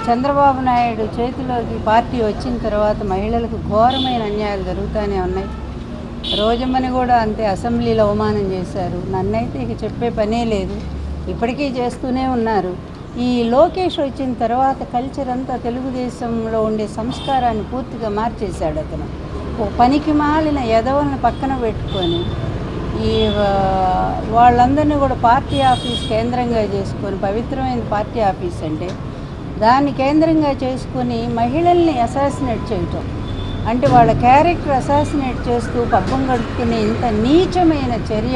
చంద్రబాబు నాయుడు చేతిలోకి పార్టీ వచ్చిన తర్వాత మహిళలకు ఘోరమైన అన్యాయాలు జరుగుతూనే ఉన్నాయి రోజమ్మని కూడా అంతే అసెంబ్లీలో అవమానం చేశారు నన్నైతే ఇక చెప్పే పనే లేదు ఇప్పటికీ చేస్తూనే ఉన్నారు ఈ లోకేష్ వచ్చిన తర్వాత కల్చర్ అంతా తెలుగుదేశంలో ఉండే సంస్కారాన్ని పూర్తిగా మార్చేశాడు అతను ఓ పనికి మాలిన ఎదవలను పక్కన పెట్టుకొని ఈ వా- వాళ్ళందరినీ కూడా పార్టీ ఆఫీస్ కేంద్రంగా చేసుకొని పవిత్రమైన పార్టీ ఆఫీస్ అంటే దాన్ని కేంద్రంగా చేసుకొని మహిళల్ని అసాసినేట్ చేయటం అంటే వాళ్ళ క్యారెక్టర్ అసాసినేట్ చేస్తూ పబ్బం గడుపుకునే ఇంత నీచమైన చర్య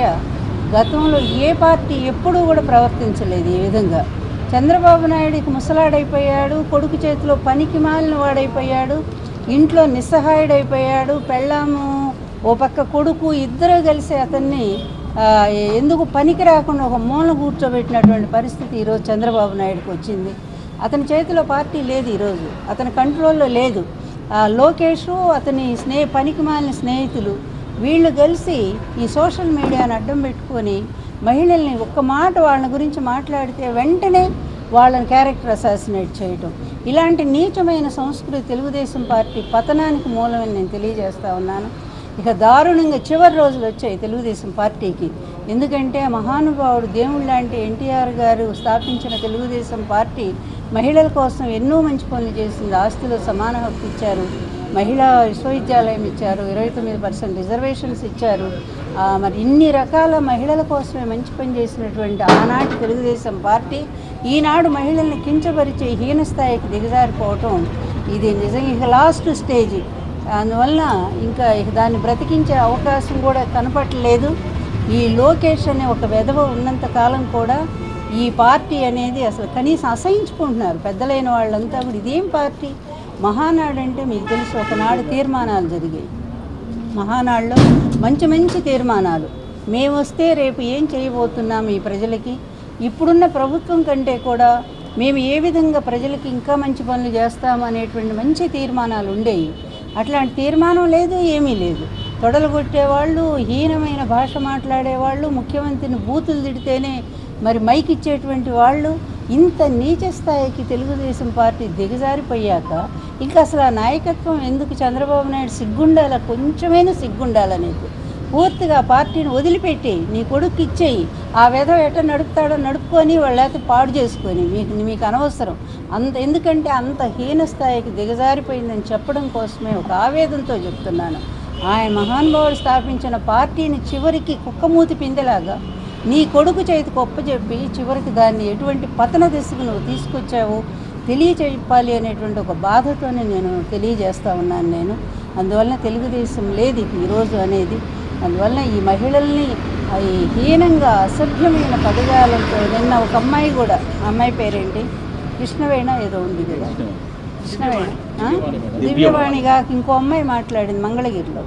గతంలో ఏ పార్టీ ఎప్పుడూ కూడా ప్రవర్తించలేదు ఈ విధంగా చంద్రబాబు నాయుడికి ముసలాడైపోయాడు కొడుకు చేతిలో పనికి మాలిన వాడైపోయాడు ఇంట్లో నిస్సహాయుడైపోయాడు పెళ్ళాము ఓ పక్క కొడుకు ఇద్దరు కలిసి అతన్ని ఆ, ఎందుకు పనికి రాకుండా ఒక మూల కూర్చోబెట్టినటువంటి పరిస్థితి ఈరోజు చంద్రబాబు నాయుడుకి వచ్చింది అతని చేతిలో పార్టీ లేదు ఈరోజు అతని కంట్రోల్లో లేదు ఆ, లోకేష్ అతని స్నేహ పనికి మాలిన స్నేహితులు వీళ్ళు కలిసి ఈ సోషల్ మీడియాను అడ్డం పెట్టుకొని మహిళల్ని ఒక్క మాట వాళ్ళ గురించి మాట్లాడితే వెంటనే వాళ్ళని క్యారెక్టర్ అసాసినేట్ చేయటం ఇలాంటి నీచమైన సంస్కృతి తెలుగుదేశం పార్టీ పతనానికి మూలమని నేను తెలియజేస్తా ఉన్నాను ఇక దారుణంగా చివరి రోజులు వచ్చాయి తెలుగుదేశం పార్టీకి ఎందుకంటే మహానుభావుడు దేవుడు లాంటి ఎన్టీఆర్ గారు స్థాపించిన తెలుగుదేశం పార్టీ మహిళల కోసం ఎన్నో మంచి పనులు చేసింది ఆస్తిలో సమాన హక్కు ఇచ్చారు మహిళా విశ్వవిద్యాలయం ఇచ్చారు ఇరవై తొమ్మిది పర్సెంట్ రిజర్వేషన్స్ ఇచ్చారు ఆ, మరి ఇన్ని రకాల మహిళల కోసమే మంచి పని చేసినటువంటి ఆనాటి తెలుగుదేశం పార్టీ ఈనాడు మహిళల్ని కించపరిచే హీన స్థాయికి దిగజారిపోవటం ఇది నిజంగా ఇక లాస్ట్ స్టేజ్ అందువల్ల ఇంకా ఇక దాన్ని బ్రతికించే అవకాశం కూడా కనపట్లేదు ఈ లోకేష్ అనే ఒక వెధవ ఉన్నంత కాలం కూడా ఈ పార్టీ అనేది అసలు కనీసం అసహించుకుంటున్నారు పెద్దలైన వాళ్ళంతా కూడా ఇదేం పార్టీ మహానాడు అంటే మీకు తెలుసు ఒకనాడు తీర్మానాలు జరిగాయి మహానాడులో మంచి మంచి తీర్మానాలు మేము వస్తే రేపు ఏం చేయబోతున్నాం ఈ ప్రజలకి ఇప్పుడున్న ప్రభుత్వం కంటే కూడా మేము ఏ విధంగా ప్రజలకి ఇంకా మంచి పనులు చేస్తాము అనేటువంటి మంచి తీర్మానాలు ఉండేవి అట్లాంటి తీర్మానం లేదు ఏమీ లేదు తొడలు కొట్టేవాళ్ళు హీనమైన భాష మాట్లాడేవాళ్ళు ముఖ్యమంత్రిని బూతులు తిడితేనే మరి మైక్ ఇచ్చేటువంటి వాళ్ళు ఇంత నీచ స్థాయికి తెలుగుదేశం పార్టీ దిగజారిపోయాక ఇంకా అసలు ఆ నాయకత్వం ఎందుకు చంద్రబాబు నాయుడు సిగ్గుండాల కొంచెమైనా సిగ్గుండాల నీకు పూర్తిగా ఆ పార్టీని వదిలిపెట్టి నీ కొడుకు ఇచ్చేయి ఆ విధవ ఎట్ట నడుపుతాడో నడుపుకొని వాళ్ళైతే పాడు చేసుకొని మీకు మీకు అనవసరం అంత ఎందుకంటే అంత హీన స్థాయికి దిగజారిపోయిందని చెప్పడం కోసమే ఒక ఆవేదనతో చెప్తున్నాను ఆయన మహానుభావుడు స్థాపించిన పార్టీని చివరికి కుక్కమూతి పిందెలాగా నీ కొడుకు చేతి గొప్ప చెప్పి చివరికి దాన్ని ఎటువంటి పతన దిశకు నువ్వు తీసుకొచ్చావు తెలియచెప్పాలి అనేటువంటి ఒక బాధతోనే నేను తెలియజేస్తా ఉన్నాను నేను అందువలన తెలుగుదేశం లేదు ఇక ఈరోజు అనేది అందువలన ఈ మహిళల్ని ఆ ఈ హీనంగా అసభ్యమైన పదజాలంతో నిన్న ఒక అమ్మాయి కూడా ఆ అమ్మాయి పేరేంటి కృష్ణవేణ ఏదో ఉంది కదా కృష్ణవేణ ఆ? దివ్యవాణిగా ఇంకో అమ్మాయి మాట్లాడింది మంగళగిరిలో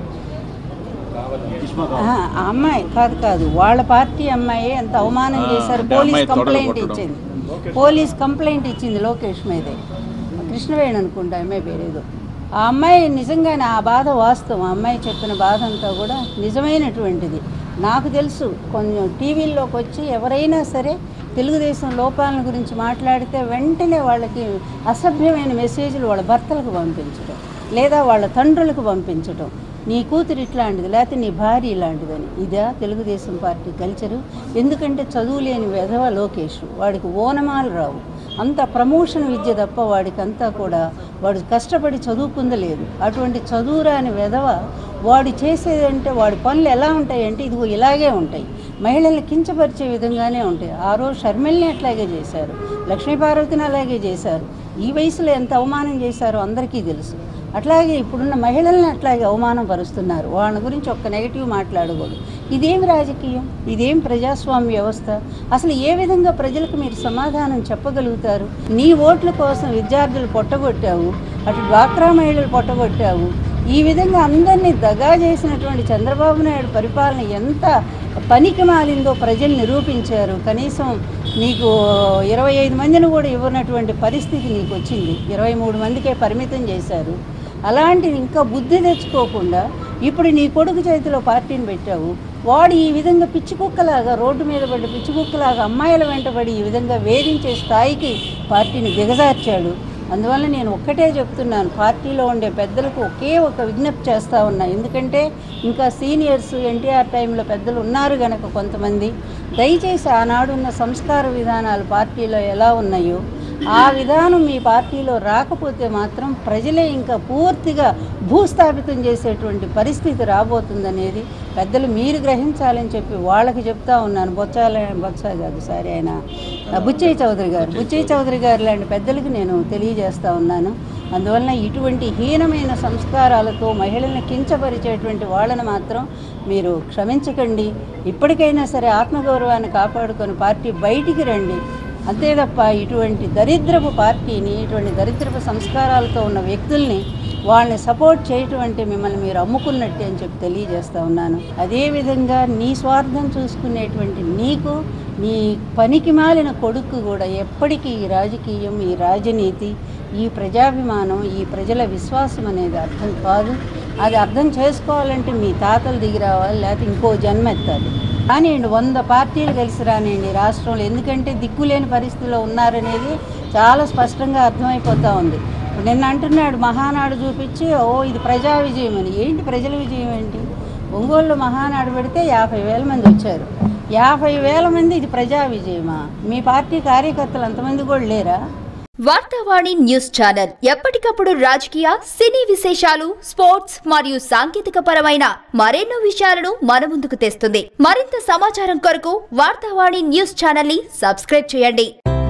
ఆ ఆ అమ్మాయి కాదు కాదు వాళ్ళ పార్టీ అమ్మాయి ఎంత అవమానం ఆ, చేశారు అంటే పోలీస్ అమ్మాయి తొడలు కంప్లైంట్ కొట్టడం. ఇచ్చింది పోలీస్ కంప్లైంట్ ఇచ్చింది లోకేష్ మీదే కృష్ణవేణి అనుకుంటా అమ్మాయి పేరేదో ఆ అమ్మాయి నిజంగానే ఆ బాధ వాస్తవం ఆ అమ్మాయి చెప్పిన బాధ అంతా కూడా నిజమైనటువంటిది నాకు తెలుసు కొంచెం టీవీల్లోకి వచ్చి ఎవరైనా సరే తెలుగుదేశం లోపాలను గురించి మాట్లాడితే వెంటనే వాళ్ళకి అసభ్యమైన మెసేజ్లు వాళ్ళ భర్తలకు పంపించడం లేదా వాళ్ళ తండ్రులకు పంపించడం నీ కూతురు ఇట్లాంటిది లేకపోతే నీ భార్య ఇలాంటిదని ఇదా తెలుగుదేశం పార్టీ కల్చరు ఎందుకంటే చదువు లేని వెధవ లోకేష్ వాడికి ఓనమాలు రావు అంత ప్రమోషన్ విద్య తప్ప వాడికి అంతా కూడా వాడు కష్టపడి చదువుకుందలేదు అటువంటి చదువురాని వెధవ వాడు చేసేదంటే వాడి పనులు ఎలా ఉంటాయంటే ఇదిగో ఇలాగే ఉంటాయి మహిళల్ని కించపరిచే విధంగానే ఉంటాయి ఆ రోజు షర్మిల్ని అట్లాగే చేశారు లక్ష్మీపార్వతిని అలాగే చేశారు ఈ వయసులో ఎంత అవమానం చేశారో అందరికీ తెలుసు అట్లాగే ఇప్పుడున్న మహిళల్ని అట్లాగే అవమానపరుస్తున్నారు వాళ్ళ గురించి ఒక్క నెగిటివ్ మాట్లాడకూడదు ఇదేం రాజకీయం ఇదేం ప్రజాస్వామ్య వ్యవస్థ అసలు ఏ విధంగా ప్రజలకు మీరు సమాధానం చెప్పగలుగుతారు నీ ఓట్ల కోసం విద్యార్థులు పొట్టగొట్టావు అటు డ్వాక్రా మహిళలు పొట్టగొట్టావు ఈ విధంగా అందరినీ దగా చేసినటువంటి చంద్రబాబు నాయుడు పరిపాలన ఎంత పనికి మాలిందో ప్రజలు నిరూపించారు కనీసం నీకు ఇరవై ఐదు మందిని కూడా ఇవ్వనటువంటి పరిస్థితి నీకు వచ్చింది ఇరవై మూడు మందికే పరిమితం చేశారు అలాంటివి ఇంకా బుద్ధి తెచ్చుకోకుండా ఇప్పుడు నీ కొడుకు చేతిలో పార్టీని పెట్టావు వాడు ఈ విధంగా పిచ్చి కుక్కలాగా రోడ్డు మీద పడ్డ పిచ్చి కుక్కలాగా అమ్మాయిల వెంటబడి ఈ విధంగా వేధించే స్థాయికి పార్టీని దిగజార్చాడు అందువల్ల నేను ఒక్కటే చెప్తున్నాను పార్టీలో ఉండే పెద్దలకు ఒకే ఒక విజ్ఞప్తి చేస్తూ ఉన్నా ఎందుకంటే ఇంకా సీనియర్స్ ఎన్టీఆర్ టైంలో పెద్దలు ఉన్నారు గనక కొంతమంది దయచేసి ఆనాడున్న సంస్కార విధానాలు పార్టీలో ఎలా ఉన్నాయో ఆ విధానం మీ పార్టీలో రాకపోతే మాత్రం ప్రజలే ఇంకా పూర్తిగా భూస్థాపితం చేసేటువంటి పరిస్థితి రాబోతుందనేది పెద్దలు మీరు గ్రహించాలని చెప్పి వాళ్ళకి చెప్తా ఉన్నాను బొచ్చాల బొత్స కాదు సారీ ఆయన ఆ, బుచ్చయ్య చౌదరి గారు బుచ్చయ్య చౌదరి గారు లాంటి పెద్దలకు నేను తెలియజేస్తా ఉన్నాను అందువలన ఇటువంటి హీనమైన సంస్కారాలతో మహిళల్ని కించపరిచేటువంటి వాళ్ళని మాత్రం మీరు క్షమించకండి ఇప్పటికైనా సరే ఆత్మగౌరవాన్ని కాపాడుకొని పార్టీ బయటికి రండి అంతే తప్ప ఇటువంటి దరిద్రపు పార్టీని ఇటువంటి దరిద్రపు సంస్కారాలతో ఉన్న వ్యక్తుల్ని వాళ్ళని సపోర్ట్ చేయటం అంటే మిమ్మల్ని మీరు అమ్ముకున్నట్టే అని చెప్పి తెలియజేస్తా ఉన్నాను అదేవిధంగా నీ స్వార్థం చూసుకునేటువంటి నీకు నీ పనికి మాలిన కొడుకు కూడా ఎప్పటికీ ఈ రాజకీయం ఈ రాజనీతి ఈ ప్రజాభిమానం ఈ ప్రజల విశ్వాసం అనేది అర్థం కాదు అది అర్థం చేసుకోవాలంటే మీ తాతలు దిగి రావాలి లేకపోతే ఇంకో జన్మ ఎత్తాలి రానియండి వంద పార్టీలు కలిసి రానియండి రాష్ట్రంలో ఎందుకంటే దిక్కులేని పరిస్థితిలో ఉన్నారనేది చాలా స్పష్టంగా అర్థమైపోతూ ఉంది ఇప్పుడు నిన్న అంటున్నాడు మహానాడు చూపించి ఓ ఇది ప్రజా విజయం అని ఏంటి ప్రజల విజయం ఏంటి ఒంగోలులో మహానాడు పెడితే యాభై వేల మంది వచ్చారు యాభై వేల మంది ఇది ప్రజా విజయమా మీ పార్టీ కార్యకర్తలు అంతమంది కూడా లేరా వార్తావాణి న్యూస్ ఛానల్ ఎప్పటికప్పుడు రాజకీయ సినీ విశేషాలు స్పోర్ట్స్ మరియు సాంకేతిక పరమైన మరెన్నో విషయాలను మన ముందుకు తెస్తుంది మరింత సమాచారం కొరకు వార్తావాణి న్యూస్ ఛానల్ ని సబ్స్క్రైబ్ చేయండి